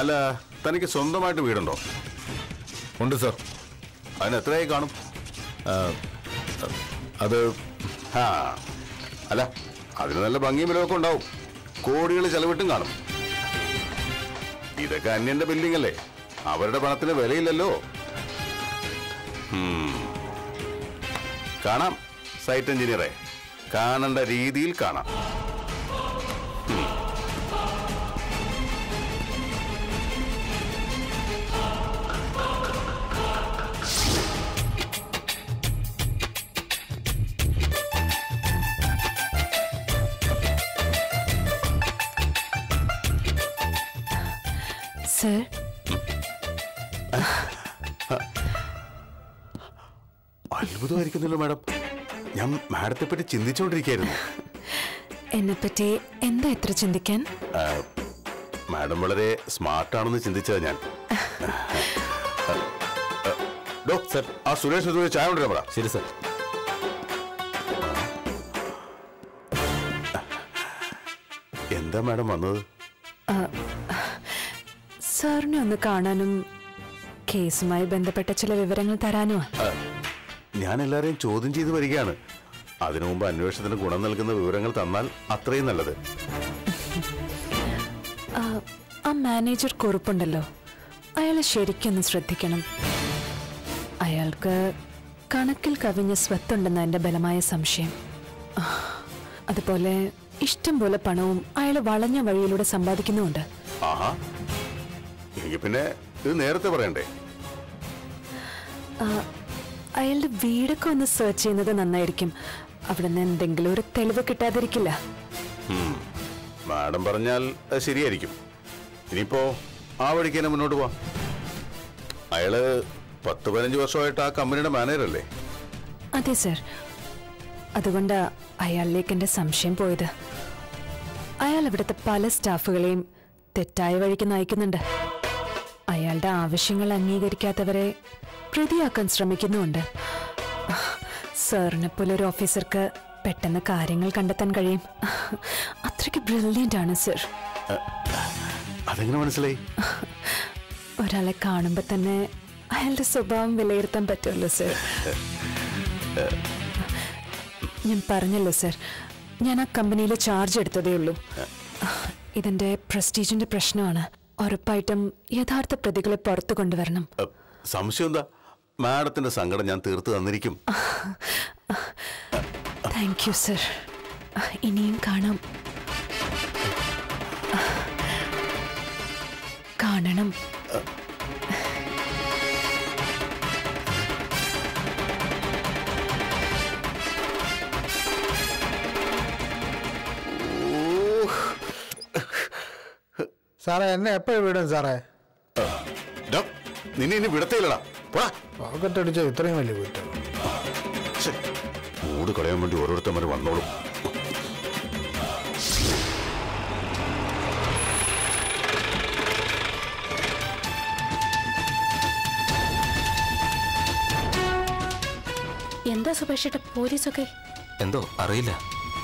അല്ല തനിക്ക് സ്വന്തമായിട്ട് വീടുണ്ടോ ഉണ്ട് സാർ അതിന് എത്രയായി കാണും അത് ആ അല്ല അതിന് നല്ല ഭംഗിയും വിലവൊക്കെ ഉണ്ടാവും കോടികൾ ചെലവിട്ടും കാണും ഇതൊക്കെ അന്യന്റെ ബിൽഡിംഗ് അല്ലേ അവരുടെ പണത്തിന് വിലയില്ലല്ലോ ഉം. കാണാം സൈറ്റ് എഞ്ചിനീയറെ കാണേണ്ട രീതിയിൽ കാണാം ഉം. സർ അത്ഭുതമായിരിക്കുന്നല്ലോ മാഡം ഞാൻ മാഡത്തെ പറ്റി ചിന്തിച്ചുകൊണ്ടിരിക്കുകയായിരുന്നു എന്നെപ്പറ്റി എന്താ ഇത്ര ചിന്തിക്കാൻ ആ, മാഡം വളരെ സ്മാർട്ടാണെന്ന് ചിന്തിച്ചത് ഞാൻ ഡോ സർ ആ സുരേഷ് ഒരു ചായ കൊണ്ടുവരാൻ പറ ശരി സാർ എന്താ മാഡം വന്നത് സാറിനെ ഒന്ന് കാണാനും കേസുമായി ബന്ധപ്പെട്ട ചില വിവരങ്ങൾ തരാനുമാ ആ, ഞാൻ എല്ലാവരെയും ചോദ്യം ചെയ്ത് വരികയാണ് അതിനു മുമ്പ് അന്വേഷണത്തിന് ഗുണം നൽകുന്ന വിവരങ്ങൾ തന്നാൽ അത്രയും നല്ലത് ആ, ആ മാനേജർ കുറിപ്പുണ്ടല്ലോ അയാളെ ശരിക്കൊന്ന് ശ്രദ്ധിക്കണം അയാൾക്ക് കണക്കിൽ കവിഞ്ഞ സ്വത്തുണ്ടെന്ന എന്റെ ബലമായ സംശയം ആ, അതുപോലെ ഇഷ്ടം പോലെ പണവും അയാൾ വളഞ്ഞ വഴിയിലൂടെ സമ്പാദിക്കുന്നുമുണ്ട് ആഹാ എനിക്ക് പിന്നെ ഇത് നേരത്തെ പറയണ്ടേ ആ, അയാളുടെ വീടൊക്കെ ഒന്ന് സെർച്ച് ചെയ്യുന്നത് നന്നായിരിക്കും അവിടെ നിന്ന് എന്തെങ്കിലും ഒരു തെളിവ് കിട്ടാതിരിക്കില്ല ഉം. മാഡം പറഞ്ഞാൽ അത് ശരിയായിരിക്കും ഇനിയിപ്പോ ആ വഴിക്ക് തന്നെ മുന്നോട്ട് പോവാം അയാള് പത്ത് പതിനഞ്ച് വർഷമായിട്ട് ആ കമ്പനിയുടെ മാനേജറല്ലേ അതെ സർ അതുകൊണ്ട് അയാളിലേക്ക് എന്റെ സംശയം പോയത് അയാൾ ഇവിടുത്തെ പല സ്റ്റാഫുകളെയും തെറ്റായ വഴിക്ക് നയിക്കുന്നുണ്ട് അയാളുടെ ആവശ്യങ്ങൾ അംഗീകരിക്കാത്തവരെ പ്രതിയാക്കാൻ ശ്രമിക്കുന്നുമുണ്ട് സാറിനെ പോലെ ഒരു ഓഫീസർക്ക് പെട്ടെന്ന് കാര്യങ്ങൾ കണ്ടെത്താൻ കഴിയും അത്രയ്ക്ക് ബ്രില്യൻ്റ് ആണ് സർ അതെങ്ങനെ മനസ്സിലായി ഒരാളെ കാണുമ്പോൾ തന്നെ അയാളുടെ സ്വഭാവം വിലയിരുത്താൻ പറ്റുമല്ലോ സർ ഞാൻ പറഞ്ഞല്ലോ സർ ഞാൻ ആ കമ്പനിയിൽ ചാർജ് എടുത്തതേ ഉള്ളൂ ഇതെന്റെ പ്രസ്റ്റീജിന്റെ പ്രശ്നമാണ് ഉറപ്പായിട്ടും യഥാർത്ഥ പ്രതികളെ പുറത്തു കൊണ്ടുവരണം അ, സംശയം എന്താ മാഡത്തിന്റെ സങ്കടം ഞാൻ തീർത്ത് തന്നിരിക്കും താങ്ക് യു സർ ഇനിയും കാണാം കാണണം സാറേ എന്നെ എപ്പോഴും വിടും സാറേ ഡോ, നിന്നെ ഇനി വിടത്തേയില്ലടാ പോടാ പോക്കറ്റ് അടിച്ച ഇത്രയും വലിയ കുറ്റം ഛെ, മൂട് കളയാൻ വേണ്ടി ഓരോരുത്തന്മാർ വന്നോളും എന്താ സുഭാഷേട്ട പോലീസൊക്കെ എന്തോ അറിയില്ല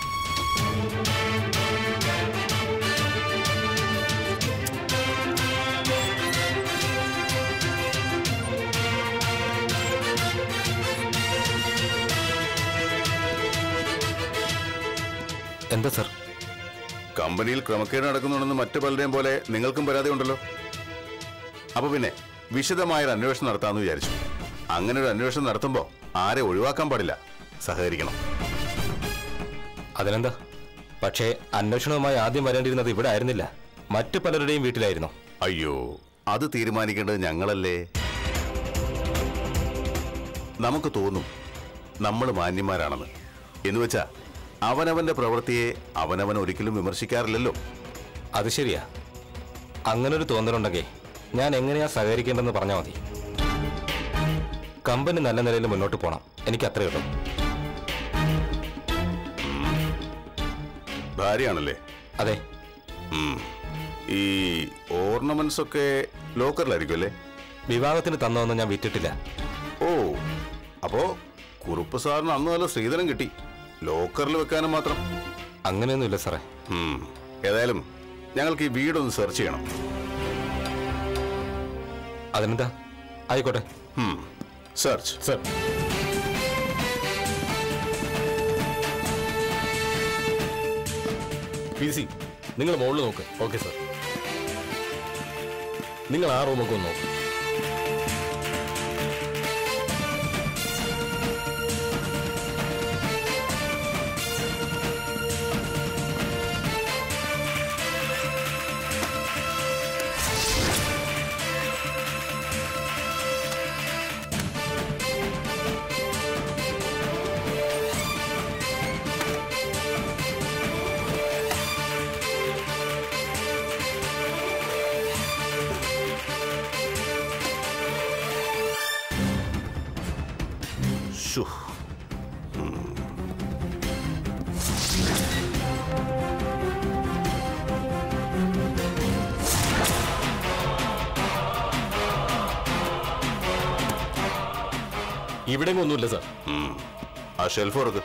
എന്താ സാർ കമ്പനിയിൽ ക്രമക്കേട് നടക്കുന്നുണ്ടെന്ന് മറ്റു പലരെയും പോലെ നിങ്ങൾക്കും പരാതി ഉണ്ടല്ലോ അപ്പൊ പിന്നെ വിശദമായൊരു അന്വേഷണം നടത്താമെന്ന് വിചാരിച്ചു അങ്ങനെ ഒരു അന്വേഷണം നടത്തുമ്പോൾ ആരെ ഒഴിവാക്കാൻ പാടില്ല സഹകരിക്കണം അതിനെന്താ പക്ഷേ അന്വേഷണവുമായി ആദ്യം വരേണ്ടിയിരുന്നത് ഇവിടെ ആയിരുന്നില്ല മറ്റു പലരുടെയും വീട്ടിലായിരുന്നു അയ്യോ അത് തീരുമാനിക്കേണ്ടത് ഞങ്ങളല്ലേ നമുക്ക് തോന്നും നമ്മൾ മാന്യന്മാരാണെന്ന് എന്നുവെച്ചാ അവനവന്റെ പ്രവൃത്തിയെ അവനവൻ ഒരിക്കലും വിമർശിക്കാറില്ലല്ലോ അത് ശരിയാ അങ്ങനൊരു തോന്നലുണ്ടെങ്കിൽ ഞാൻ എങ്ങനെയാ സഹകരിക്കേണ്ടെന്ന് പറഞ്ഞാൽ മതി കമ്പനി നല്ല നിലയിൽ മുന്നോട്ട് പോകണം എനിക്ക് അത്രയേ ഉള്ളൂ ഭാര്യയാണല്ലേ അതെ ഉം. ഈ ഓർണമെന്റ്സ് ഒക്കെ ലോക്കറിലായിരിക്കും അല്ലേ വിവാഹത്തിന് തന്നോന്ന് ഞാൻ വിറ്റിട്ടില്ല ഓ അപ്പോ കുറുപ്പ് സാറിന് അന്ന് നല്ല ശ്രീധരം കിട്ടി ലോക്കറിൽ വെക്കാനും മാത്രം അങ്ങനെയൊന്നുമില്ല സാറേ ഉം. ഏതായാലും ഞങ്ങൾക്ക് ഈ വീടൊന്ന് സെർച്ച് ചെയ്യണം അതിനെന്താ ആയിക്കോട്ടെ സെർച്ച് സർ പി സി നിങ്ങൾ മുകളിൽ നോക്ക് ഓക്കെ സർ നിങ്ങൾ ആ റൂമൊക്കെ ഒന്ന് നോക്ക് ശ്ശോ. ഇവിടെ ഒന്നുമില്ല സർ ആ ഷെൽഫ് തുറക്ക്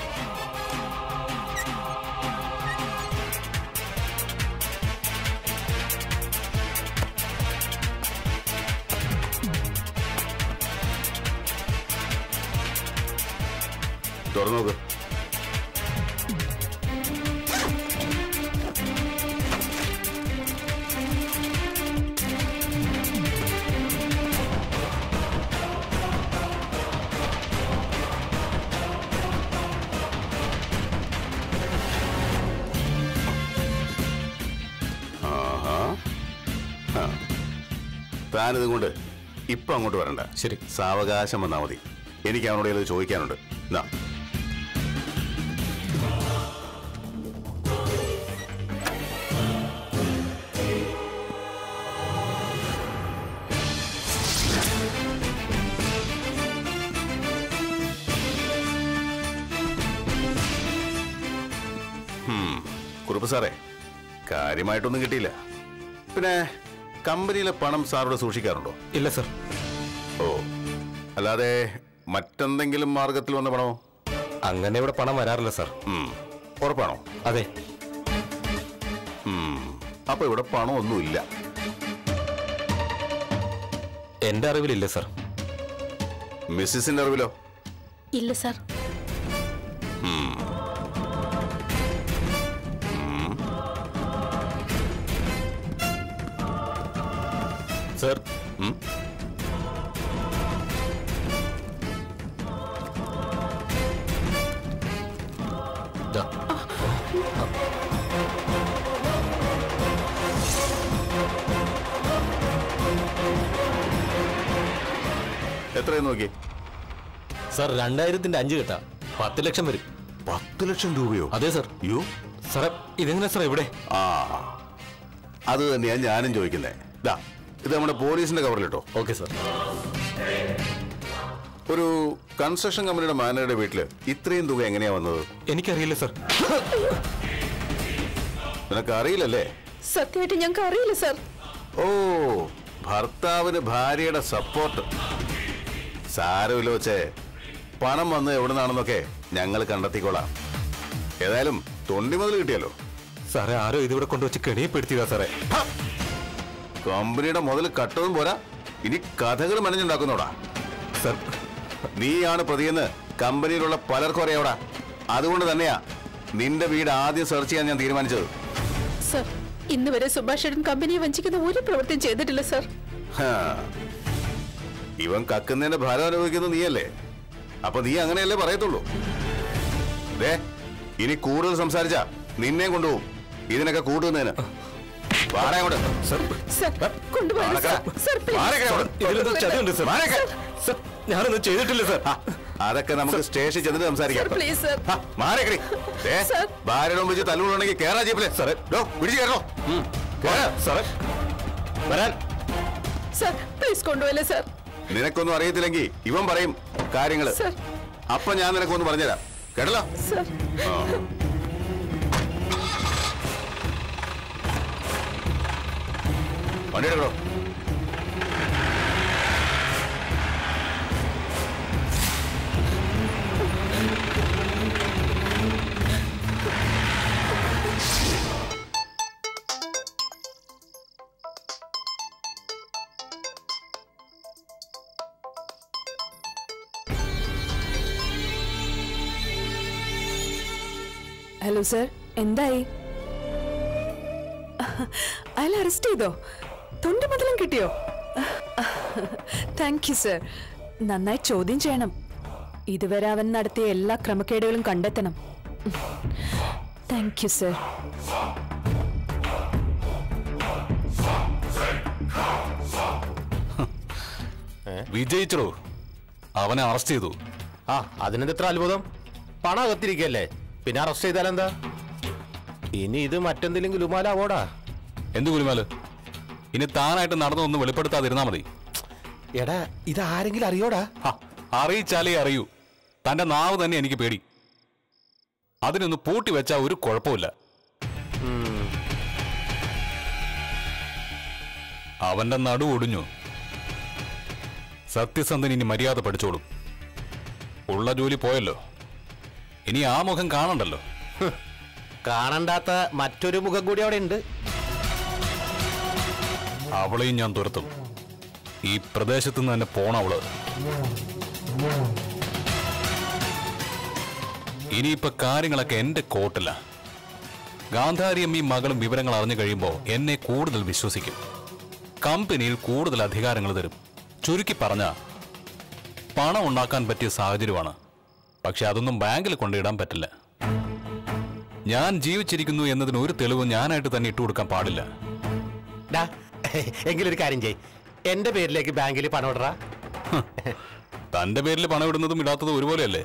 തുറന്നു നോക്ക് ആഹാ. ആ. താനിതും കൊണ്ട് ഇപ്പൊ അങ്ങോട്ട് വരണ്ട ശരി. സാവകാശം വന്നാ മതി എനിക്ക് അവനോട് ഇത് ചോദിക്കാനുണ്ട് എന്നാ ഹും, കുറുപ്പ് സാറേ കാര്യമായിട്ടൊന്നും കിട്ടിയില്ല പിന്നെ കമ്പനിയിലെ പണം സാറോട് സൂക്ഷിക്കാറുണ്ടോ ഇല്ല സർ ഓ അല്ലാതെ മറ്റെന്തെങ്കിലും മാർഗത്തിൽ വന്ന പണമോ അങ്ങനെ ഇവിടെ പണം വരാറില്ല സർ ഉം, ഉറപ്പാണോ അതെ ഉം, അപ്പൊ ഇവിടെ പണമൊന്നുമില്ല എന്റെ അറിവിലില്ല സർ മിസ്സിസിന്റെ അറിവിലോ ഇല്ല സാർ സർ ഉം? ദാ. എത്രയും നോക്കി സർ രണ്ടായിരത്തിന്റെ അഞ്ച് കെട്ടാ പത്ത് ലക്ഷം വരും പത്ത് ലക്ഷം രൂപയോ അതെ സർ യോ സാറേ ഇതെങ്ങനെ സാർ ഇവിടെ ആ അത് തന്നെയാ ഞാനും ചോദിക്കുന്നേ ദാ ഇത് നമ്മുടെ പോലീസിന്റെ കവറിലിട്ടോ ഓക്കെ സർ ഒരു കൺസ്ട്രക്ഷൻ കമ്പനിയുടെ മാനേജറുടെ വീട്ടില് ഇത്രയും തുക എങ്ങനെയാ വന്നത് എനിക്കറിയില്ല സർ നിനക്ക് അറിയില്ലല്ലേ സത്യമായിട്ട് ഞങ്ങൾക്ക് അറിയില്ല സാർ ഓ ഭർത്താവിന് ഭാര്യയുടെ സപ്പോർട്ട് സാരമില്ല വെച്ചേ പണം വന്ന് എവിടെ നിന്നാണെന്നൊക്കെ ഞങ്ങൾ കണ്ടെത്തിക്കോളാം ഏതായാലും തൊണ്ടി മുതൽ കിട്ടിയല്ലോ സാറേ ആരോ ഇതിവിടെ കൊണ്ടുവച്ച് കെണിയപ്പെടുത്തിയതാ സാറേ കമ്പനിയുടെ മുതൽ കട്ടതും പോരാ ഇനി കഥകൾ മെനഞ്ഞുണ്ടാക്കുന്നോടാ സർ നീയാണ് പ്രതിയെന്ന് കമ്പനിയിലുള്ള പലർക്കും അറിയാവടാ അതുകൊണ്ട് തന്നെയാ നിന്റെ വീട് ആദ്യം സെർച്ച് ചെയ്യാൻ ഞാൻ തീരുമാനിച്ചത് സാർ ഇന്ന് വരെ സുഭാഷ് ചേട്ടൻ കമ്പനിയെ വഞ്ചിക്കുന്ന ഒരു പ്രവൃത്തിയും ചെയ്തിട്ടില്ല സാർ ഹാ. ഇവൻ കക്കുന്നതിന്റെ ഭാരം അനുഭവിക്കുന്നത് നീയല്ലേ അപ്പൊ നീ അങ്ങനെയല്ലേ പറയത്തുള്ളൂ ദേ ഇനി കൂടുതൽ സംസാരിച്ച നിന്നെയും കൊണ്ടുപോകും ഇതിനൊക്കെ കൂട്ടുന്നതിന് വാടാ അങ്ങോട്ട്. സാർ കൊണ്ടുപോകണം നടക്കാം. Sir sir please. മാറിക്കേ അങ്ങോട്ട്. ഇതിലെന്തോ ചതിയുണ്ട് സർ മാറിക്കേ. സർ ഞാനൊന്നും ചെയ്തിട്ടില്ല സർ ആ, അതൊക്കെ നമുക്ക് സ്റ്റേഷനിൽ ചെന്നിട്ട് സംസാരിക്കാം സാർ പ്ലീസ് സാർ ആ, മാറിക്കടി. ദേ, സർ. ഭാര്യയുടെ മുമ്പിൽ വെച്ച് തല്ലുകൊണ്ടെങ്കിൽ കേറാ ജീപ്പില് സാറേ. ഡോ, പിടിച്ച് കയറോ സാറേ വരാൻ സാർ പ്ലീസ് കൊണ്ടുപോയല്ലേ സാർ നിനക്കൊന്നും അറിയത്തില്ലെങ്കിൽ ഇവൻ പറയും കാര്യങ്ങള് സർ. അപ്പൊ ഞാൻ നിനക്കൊന്ന് പറഞ്ഞുതരാം കേട്ടല്ലോ സാർ വണ്ടി എടുക്കണോ ഹലോ സർ എന്തായി അയാൾ അറസ്റ്റ് ചെയ്തോ തൊണ്ടി മുതലും കിട്ടിയോ താങ്ക് യു സർ നന്നായി ചോദ്യം ചെയ്യണം ഇതുവരെ അവൻ നടത്തിയ എല്ലാ ക്രമക്കേടുകളും കണ്ടെത്തണം താങ്ക് യു സർ വിജയിച്ചോ അവനെ അറസ്റ്റ് ചെയ്തു ആ അതിനെന്ത് ഇത്ര അത്ഭുതം പണം അകത്തിരിക്കല്ലേ പിന്നെ അറസ്റ്റ് ചെയ്താലെന്താ ഇനി ഇത് മറ്റെന്തെങ്കിലും ഗുലുമാലാവോടാ എന്ത് ഗുരുമാല് ഇനി താനായിട്ട് നടന്നൊന്ന് വെളിപ്പെടുത്താതിരുന്നാ മതി എടാ ഇത് ആരെങ്കിലും അറിയോടാ ഹ, അറിയിച്ചാലേ അറിയൂ തന്റെ നാവ് തന്നെ എനിക്ക് പേടി അതിനൊന്ന് പൂട്ടി വെച്ചാ ഒരു കുഴപ്പമില്ല അവന്റെ നടു ഒടിഞ്ഞു സത്യസന്ധൻ ഇനി മര്യാദ പഠിച്ചോളും ഉള്ള ജോലി പോയല്ലോ ഇനി ആ മുഖം കാണണ്ടല്ലോ കാണണ്ടാത്ത മറ്റൊരു മുഖം കൂടി അവിടെ ഉണ്ട് അവളെയും ഞാൻ തുരത്തും ഈ പ്രദേശത്ത് നിന്ന് തന്നെ പോണ അവള് ഇനിയിപ്പോ കാര്യങ്ങളൊക്കെ എന്റെ കോട്ടില്ല ഗാന്ധാരിയും ഈ മകളും വിവരങ്ങൾ അറിഞ്ഞു കഴിയുമ്പോൾ എന്നെ കൂടുതൽ വിശ്വസിക്കും കമ്പനിയിൽ കൂടുതൽ അധികാരങ്ങൾ തരും ചുരുക്കി പറഞ്ഞ പണം ഉണ്ടാക്കാൻ പറ്റിയ സാഹചര്യമാണ് പക്ഷെ അതൊന്നും ബാങ്കിൽ കൊണ്ടിടാൻ പറ്റില്ല ഞാൻ ജീവിച്ചിരിക്കുന്നു എന്നതിന് ഒരു തെളിവ് ഞാനായിട്ട് തന്നെ ഇട്ടുകൊടുക്കാൻ പാടില്ല ഡാ എങ്കിലൊരു കാര്യം ചെയ് എന്റെ പേരിലേക്ക് ബാങ്കിൽ പണം ഇടറാ തന്റെ പേരിൽ പണം ഇടുന്നതും ഇടാത്തതും ഒരുപോലെയല്ലേ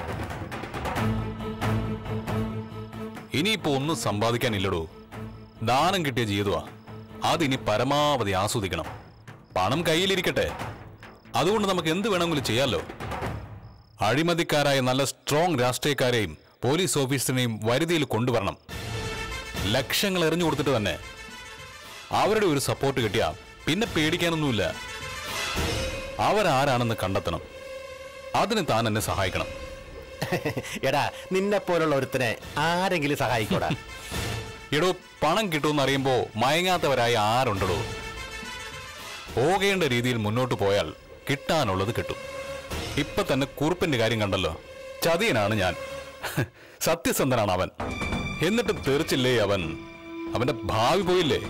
ഇനിയിപ്പോ ഒന്നും സമ്പാദിക്കാനില്ലടോ ദാനം കിട്ടിയ ജീവിതമാ അതിനി പരമാവധി ആസ്വദിക്കണം പണം കയ്യിലിരിക്കട്ടെ അതുകൊണ്ട് നമുക്ക് എന്ത് വേണമെങ്കിലും ചെയ്യാലോ അഴിമതിക്കാരായ നല്ല സ്ട്രോങ് രാഷ്ട്രീയക്കാരെയും പോലീസ് ഓഫീസറിനെയും വരുതിയിൽ കൊണ്ടുവരണം ലക്ഷങ്ങൾ എറിഞ്ഞു കൊടുത്തിട്ട് തന്നെ അവരുടെ ഒരു സപ്പോർട്ട് കിട്ടിയാ പിന്നെ പേടിക്കാനൊന്നുമില്ല അവരാരാണെന്ന് കണ്ടെത്തണം അതിന് താൻ എന്നെ സഹായിക്കണം എടാ നിന്നെ പോലുള്ള ഒരുത്തനെ ആരെങ്കിലും സഹായിക്കൂടാ എടോ പണം കിട്ടുമെന്ന് അറിയുമ്പോ മയങ്ങാത്തവരായ ആരുണ്ടടോ പോകേണ്ട രീതിയിൽ മുന്നോട്ട് പോയാൽ കിട്ടാനുള്ളത് കിട്ടും ഇപ്പൊ തന്നെ കുറുപ്പിന്റെ കാര്യം കണ്ടല്ലോ ചതിയനാണ് ഞാൻ സത്യസന്ധനാണ് അവൻ എന്നിട്ട് തെറിച്ചില്ലേ അവൻ അവന്റെ ഭാവി പോയില്ലേ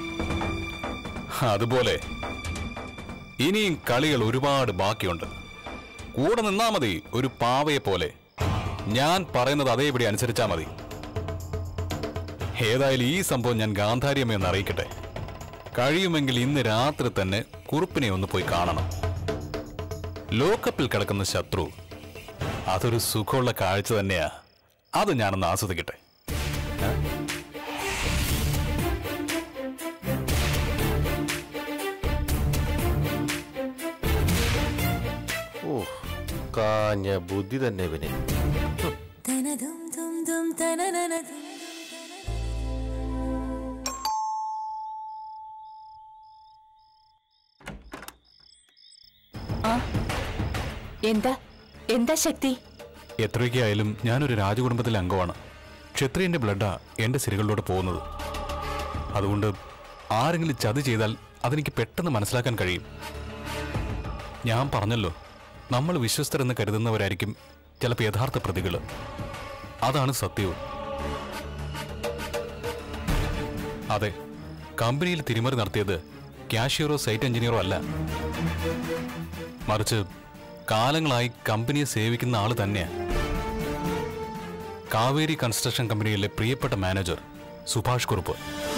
അതുപോലെ ഇനിയും കളികൾ ഒരുപാട് ബാക്കിയുണ്ട് കൂടെ നിന്നാ മതി ഒരു പാവയെ പോലെ ഞാൻ പറയുന്നത് അതേപടി അനുസരിച്ചാ മതി ഏതായാലും ഈ സംഭവം ഞാൻ ഗാന്ധാരിയമ്മയെന്ന് അറിയിക്കട്ടെ കഴിയുമെങ്കിൽ ഇന്ന് രാത്രി തന്നെ കുറുപ്പിനെ ഒന്ന് പോയി കാണണം ലോക്കപ്പിൽ കിടക്കുന്ന ശത്രു അതൊരു സുഖമുള്ള കാഴ്ച തന്നെയാ അത് ഞാനൊന്ന് ആസ്വദിക്കട്ടെ ഓ കാഞ്ഞ ബുദ്ധി തന്നെ ഇവന് എന്താ എന്താ ശക്തി എത്രയൊക്കെയായാലും ഞാനൊരു രാജകുടുംബത്തിലെ അംഗമാണ് ക്ഷത്രിയന്റെ ബ്ലഡാ എന്റെ സിരകളിലൂടെ പോകുന്നത് അതുകൊണ്ട് ആരെങ്കിലും ചതി ചെയ്താൽ അതെനിക്ക് പെട്ടെന്ന് മനസ്സിലാക്കാൻ കഴിയും ഞാൻ പറഞ്ഞല്ലോ നമ്മൾ വിശ്വസ്തരെന്ന് കരുതുന്നവരായിരിക്കും ചിലപ്പോൾ യഥാർത്ഥ പ്രതികൾ അതാണ് സത്യവും അതെ കമ്പനിയിൽ തിരിമറി നടത്തിയത് ക്യാഷ്യറോ സൈറ്റ് എഞ്ചിനീയറോ അല്ല മറിച്ച് കാലങ്ങളായി കമ്പനിയെ സേവിക്കുന്ന ആള് തന്നെയാ കാവേരി കൺസ്ട്രക്ഷൻ കമ്പനിയിലെ പ്രിയപ്പെട്ട മാനേജർ സുഭാഷ് കുറുപ്പ്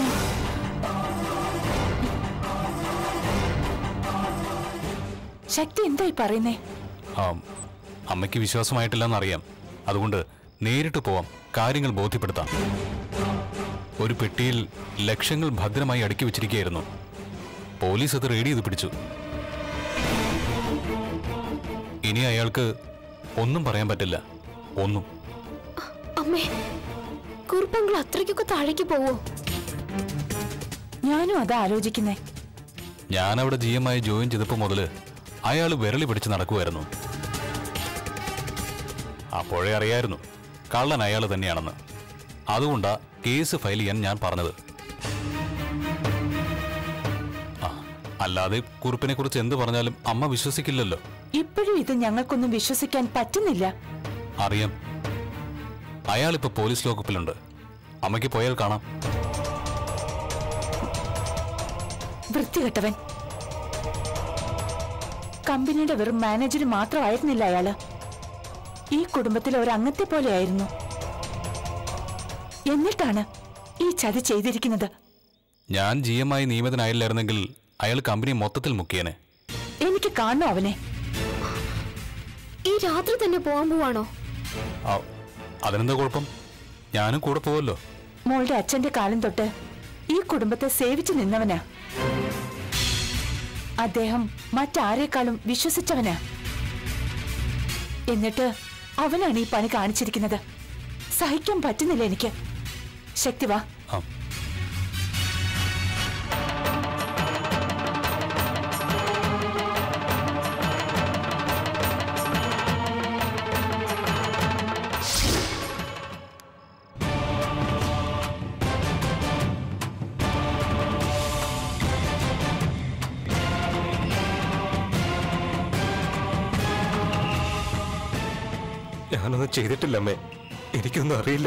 ശക്തി എന്തായി പറയുന്നേ ആ അമ്മയ്ക്ക് വിശ്വാസമായിട്ടില്ലെന്നറിയാം അതുകൊണ്ട് നേരിട്ട് പോവാം കാര്യങ്ങൾ ബോധ്യപ്പെടുത്താം ഒരു പെട്ടിയിൽ ലക്ഷങ്ങൾ ഭദ്രമായി അടുക്കി വെച്ചിരിക്കുകയായിരുന്നു പോലീസ് അത് റെയ്ഡ് ചെയ്ത് പിടിച്ചു ഇനി അയാൾക്ക് ഒന്നും പറയാൻ പറ്റില്ല ഒന്നും അമ്മേ കുറുപ്പങ്ങൾ അത്രയ്ക്കൊക്കെ താഴേക്ക് പോവോ ഞാനും അതാ ആലോചിക്കുന്നേ ഞാൻ അവിടെ ജി എം ആയി ജോയിൻ ചെയ്തപ്പോൾ മുതല് അയാൾ വിരളി പിടിച്ച് നടക്കുമായിരുന്നു അപ്പോഴേ അറിയായിരുന്നു കള്ളൻ അയാൾ തന്നെയാണെന്ന് അതുകൊണ്ടാ കേസ് ഫയൽ ചെയ്യാൻ ഞാൻ പറഞ്ഞത് ആ, അല്ലാതെ കുറിപ്പിനെ കുറിച്ച് എന്ത് പറഞ്ഞാലും അമ്മ വിശ്വസിക്കില്ലല്ലോ ഇപ്പോഴും ഇത് ഞങ്ങൾക്കൊന്നും വിശ്വസിക്കാൻ പറ്റുന്നില്ല അറിയാം അയാളിപ്പോ പോലീസ് ലോക്കപ്പിലുണ്ട് അമ്മയ്ക്ക് പോയാൽ കാണാം വൃത്തികെട്ടവൻ കമ്പനിയുടെ വെറും മാനേജർ മാത്രമായിരുന്നില്ല അയാള് ഈ കുടുംബത്തിലെ ഒരു അംഗത്തെ പോലെയായിരുന്നു എന്നിട്ടാണ് ഈ ചതി ചെയ്തിരിക്കുന്നത് ഞാൻ ജി എം ആയി നിയമിതനായില്ലായിരുന്നെങ്കിൽ അയാൾ കമ്പനി മൊത്തത്തിൽ മുക്കിയേനെ എനിക്ക് കാണണം അവനെ ഈ രാത്രി തന്നെ പോവാൻ പോവാണോ ആ, അതിനെന്താ കുഴപ്പം ഞാനും കൂടെ പോവല്ലോ മോളുടെ അച്ഛന്റെ കാലം തൊട്ട് ഈ കുടുംബത്തെ സേവിച്ചു നിന്നവനാ അദ്ദേഹം മറ്റാരേക്കാളും വിശ്വസിച്ചവനാ എന്നിട്ട് അവനാണ് ഈ പണി കാണിച്ചിരിക്കുന്നത് സഹിക്കാൻ പറ്റുന്നില്ല എനിക്ക് ശക്തി വാ ആ ഞാനൊന്നും ചെയ്തിട്ടില്ല അമ്മേ എനിക്കൊന്നും അറിയില്ല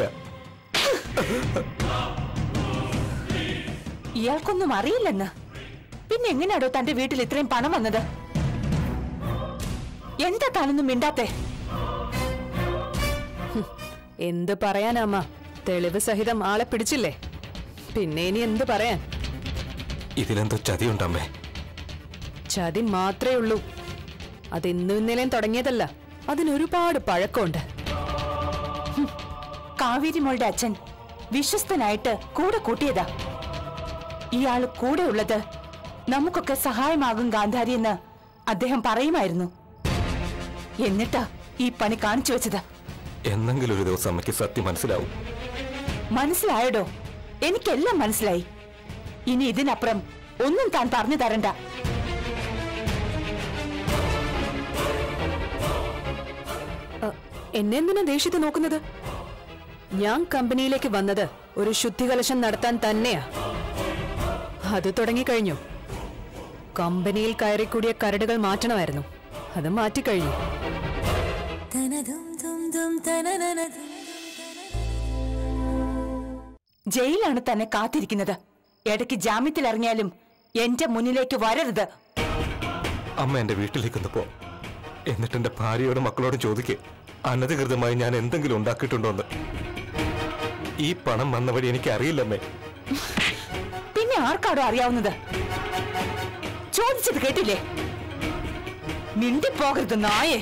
ഇയാൾക്കൊന്നും അറിയില്ലെന്ന് പിന്നെ എങ്ങനെയാടോ തന്റെ വീട്ടിൽ ഇത്രയും പണം വന്നത് എന്താ താനൊന്നും മിണ്ടാത്തെ എന്ത് പറയാനമ്മ തെളിവ് സഹിതം ആളെ പിടിച്ചില്ലേ പിന്നെ ഇനി എന്ത് പറയാൻ ഇതിലെന്തോ ചതിയുണ്ടമ്മേ ചതി മാത്രമേ ഉള്ളൂ അത് ഇന്നും ഇന്നലെയും തുടങ്ങിയതല്ല അതിനൊരുപാട് പഴക്കമുണ്ട് കാവേരി മോളുടെ അച്ഛൻ വിശ്വസ്തനായിട്ട് കൂടെ കൂട്ടിയതാ ഇയാള് കൂടെ ഉള്ളത് നമുക്കൊക്കെ സഹായമാകും ഗാന്ധാരി എന്ന് അദ്ദേഹം പറയുമായിരുന്നു എന്നിട്ടാ ഈ പണി കാണിച്ചു വെച്ചത് എന്നെങ്കിലും ഒരു ദിവസം അമ്മയ്ക്ക് സത്യം മനസ്സിലാവും മനസ്സിലായടോ എനിക്കെല്ലാം മനസ്സിലായി ഇനി ഇതിനപ്പുറം ഒന്നും താൻ പറഞ്ഞു തരണ്ട അ, എന്നെ എന്തിനാ ദേഷ്യത്തെ നോക്കുന്നത് ഞാൻ കമ്പനിയിലേക്ക് വന്നത് ഒരു ശുദ്ധികലശം നടത്താൻ തന്നെയാ അത് തുടങ്ങിക്കഴിഞ്ഞു കമ്പനിയിൽ കയറിക്കൂടിയ കരടുകൾ മാറ്റണമായിരുന്നു അത് മാറ്റിക്കഴിഞ്ഞു ജയിലാണ് തന്നെ കാത്തിരിക്കുന്നത് ഇടയ്ക്ക് ജാമ്യത്തിൽ ഇറങ്ങിയാലും എന്റെ മുന്നിലേക്ക് വരരുത് അമ്മ എന്റെ വീട്ടിലേക്കൊന്ന് പോ എന്നിട്ട് എന്റെ ഭാര്യയോടും മക്കളോടും ചോദിക്ക് അനധികൃതമായി ഞാൻ എന്തെങ്കിലും ഉണ്ടാക്കിയിട്ടുണ്ടോ എന്ന് ഈ പണം വന്ന വഴി എനിക്ക് അറിയില്ലമ്മേ പിന്നെ ആർക്കാടോ അറിയാവുന്നത് ചോദിച്ചത് കേട്ടില്ലേ മിണ്ടിപ്പോകരുത് നായേ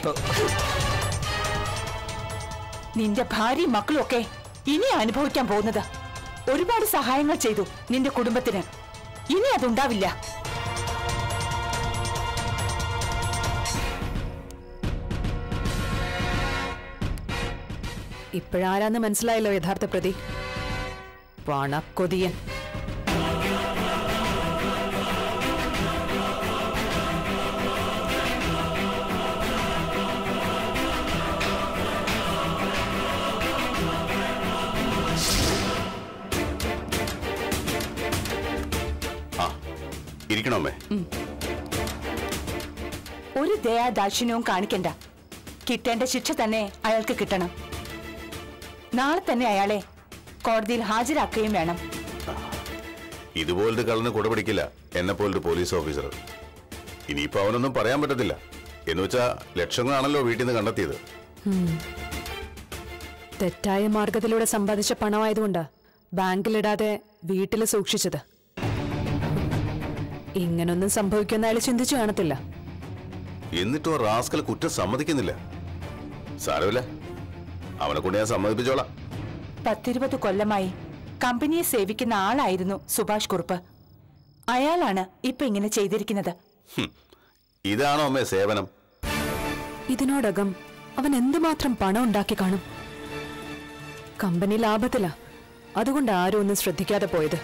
നിന്റെ ഭാര്യയും മക്കളും ഒക്കെ ഇനി അനുഭവിക്കാൻ പോകുന്നത് ഒരുപാട് സഹായങ്ങൾ ചെയ്തു നിന്റെ കുടുംബത്തിന് ഇനി അതുണ്ടാവില്ല ഇപ്പോഴാരാന്ന് മനസ്സിലായല്ലോ യഥാർത്ഥ പ്രതി പണക്കൊതിയൻ ആ ഇരിക്കണമേ ഒരു ദയാദാക്ഷിണ്യവും കാണിക്കണ്ട കിട്ടേണ്ട ശിക്ഷ തന്നെ അയാൾക്ക് കിട്ടണം നാളെ തന്നെ അയാളെ കോടതിയിൽ ഹാജരാക്കുകയും വേണം ഇതുപോലൊരു കള്ളന് കുടപിടിക്കില്ല എന്നെ പോലൊരു പോലീസ് ഓഫീസർ ഇനിയിപ്പോ അവനൊന്നും പറയാൻ പറ്റത്തില്ല എന്ന് വെച്ചാ ലക്ഷങ്ങളാണല്ലോ വീട്ടിൽ നിന്ന് കണ്ടെത്തിയത് തെറ്റായ മാർഗത്തിലൂടെ സമ്പാദിച്ച പണമായതുകൊണ്ടാ ബാങ്കിലിടാതെ വീട്ടിൽ സൂക്ഷിച്ചത് ഇങ്ങനൊന്നും സംഭവിക്കുന്ന അയാൾ ചിന്തിച്ചു കാണത്തില്ല എന്നിട്ടും ആ റാസ്കൽ കുറ്റം സമ്മതിക്കുന്നില്ല സാരമില്ല അവനെ കൊണ്ട് ഞാൻ സമ്മതിപ്പിച്ചോളാം പത്തിരുപത് കൊല്ലമായി കമ്പനിയെ സേവിക്കുന്ന ആളായിരുന്നു സുഭാഷ് കുറുപ്പ് അയാളാണ് ഇപ്പൊ ഇങ്ങനെ ചെയ്തിരിക്കുന്നത് ഹും. ഇതാണോ അമ്മേ സേവനം ഇതിനോടകം അവൻ എന്തുമാത്രം പണം ഉണ്ടാക്കി കാണും കമ്പനി ലാഭത്തിലാ അതുകൊണ്ട് ആരും ഒന്നും ശ്രദ്ധിക്കാതെ പോയത്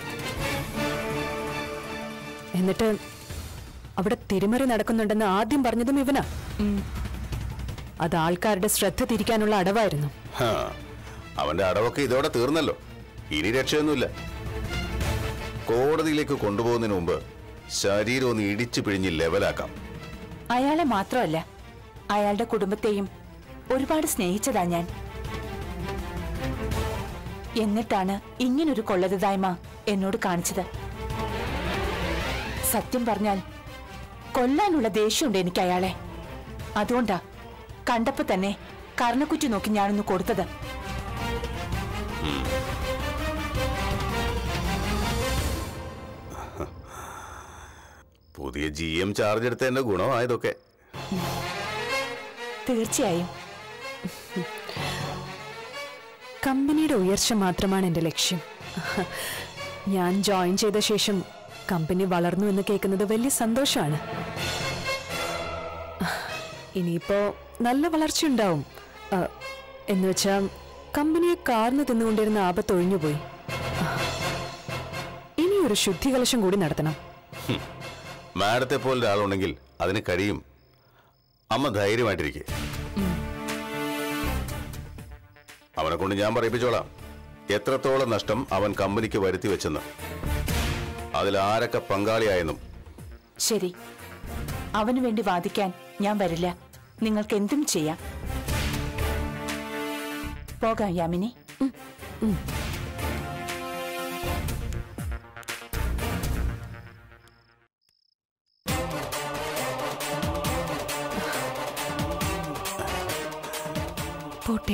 എന്നിട്ട് അവിടെ തിരിമറി നടക്കുന്നുണ്ടെന്ന് ആദ്യം പറഞ്ഞതും ഇവനാ അത് ആൾക്കാരുടെ ശ്രദ്ധ തിരിക്കാനുള്ള അടവായിരുന്നു ഹാ, അവന്റെ അടവൊക്കെ ഇതോടെ തീർന്നല്ലോ ഇനി രക്ഷയൊന്നുമില്ല കോടതിയിലേക്ക് കൊണ്ടുപോകുന്നതിന് മുമ്പ് ശരീരം ഒന്ന് ഇടിച്ചു പിഴിഞ്ഞ് ലെവലാക്കാം അയാളെ മാത്രമല്ല അയാളുടെ കുടുംബത്തെയും ഒരുപാട് സ്നേഹിച്ചതാ ഞാൻ എന്നിട്ടാണ് ഇങ്ങനൊരു കൊള്ളരുതായ്മ എന്നോട് കാണിച്ചത് സത്യം പറഞ്ഞാൽ കൊല്ലാനുള്ള ദേഷ്യമുണ്ട് എനിക്ക് അയാളെ അതുകൊണ്ടാ കണ്ടപ്പോ തന്നെ കർണക്കുറ്റി നോക്കി ഞാനൊന്ന് കൊടുത്തത് പുതിയ ജി എം ചാർജ് എടുത്തതിന്റെ ഗുണമായതൊക്കെ തീർച്ചയായും കമ്പനിയുടെ ഉയർച്ച മാത്രമാണ് എൻ്റെ ലക്ഷ്യം ഞാൻ ജോയിൻ ചെയ്ത ശേഷം കമ്പനി വളർന്നു എന്ന് കേൾക്കുന്നത് വലിയ സന്തോഷമാണ് ഇനിയിപ്പോ നല്ല വളർച്ച ഉണ്ടാവും എന്ന് വെച്ചാൽ കമ്പനിയെ കാർന്നു തിന്നുകൊണ്ടിരുന്ന ആപത്ത് ഒഴിഞ്ഞുപോയി ഇനി ഒരു ശുദ്ധികലശം കൂടി നടത്തണം മാഡത്തെ പോലെ ഒരാളുണ്ടെങ്കിൽ അതിന് കഴിയും അമ്മ ധൈര്യമായിട്ടിരിക്കെ അവനെ കൊണ്ട് ഞാൻ പറയിപ്പിച്ചോളാം എത്രത്തോളം നഷ്ടം അവൻ കമ്പനിക്ക് വരുത്തി വെച്ചെന്ന് അതിൽ ആരൊക്കെ പങ്കാളിയായെന്നും ശരി അവനു വേണ്ടി വാദിക്കാൻ ഞാൻ വരില്ല നിങ്ങൾക്ക് എന്തും ചെയ്യാം പോകാം യാമിനി പോട്ടെ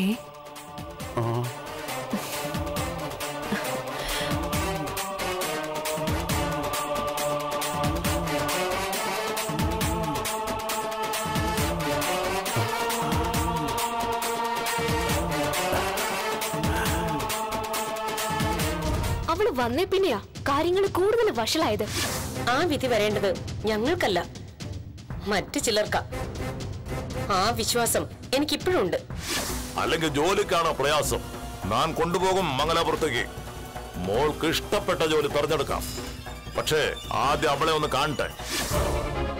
അവള് വന്നേ പിന്നെയാ കാര്യങ്ങൾ കൂടുതൽ വഷളായത് ആ വിധി വരേണ്ടത് ഞങ്ങൾക്കല്ല മറ്റു ചിലർക്കാ ആ വിശ്വാസം എനിക്കിപ്പോഴുണ്ട് അല്ലെങ്കിൽ ജോലിക്കാണോ പ്രയാസം ഞാൻ കൊണ്ടുപോകും മംഗലാപുരത്തേക്ക് മോൾക്ക് ഇഷ്ടപ്പെട്ട ജോലി തെരഞ്ഞെടുക്കാം പക്ഷേ ആദ്യം അവളെ ഒന്ന് കാണട്ടെ